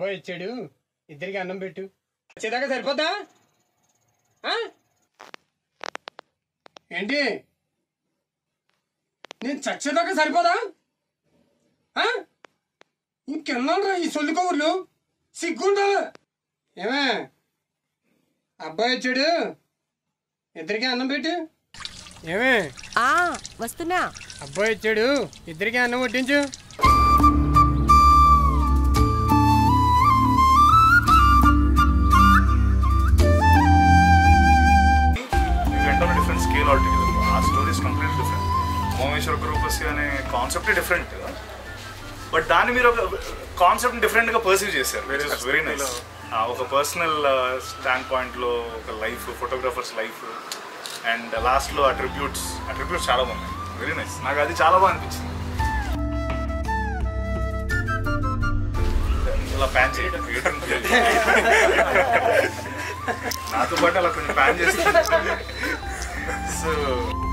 అబ్బాయి వచ్చాడు ఇద్దరికి అన్నం పెట్టు వచ్చేదాకా సరిపోద్దా ఆ? ఏంటి నేను చచ్చేదాకా సరిపోదా ఆ? ఇంకెన్నాళ్ళరా ఈ సొల్లు కబుర్లు సిగ్గుండాలి ఏమే అబ్బాయి వచ్చాడు ఇద్దరికి అన్నం పెట్టు ఏమే ఆ వస్తున్నా అబ్బాయి వచ్చాడు ఇద్దరికి అన్నం వడ్డించు You went on a different scale altogether. Uh story is complete different మోమేశ్వర గ్రూపస్ అనే కాన్సెప్ట్ డిఫరెంట్ బట్ దాన్ని మీరు ఒక కాన్సెప్ట్ డిఫరెంట్ గా పర్సీవ్ చేశారు వెరీ వెరీ నైస్ ఒక పర్సనల్ స్టాండ్ పాయింట్ లో ఒక life photographers life and last లో అట్రిబ్యూట్స్ అట్రిబ్యూట్స్ చాలా బాగున్నాయి వెరీ నైస్ నాకు అది చాలా బాగా అనిపించింది ఇలా ప్యాన్ చేయండి నాతో పాటు అలా కొంచెం ప్యాన్ చేస్తుంది సో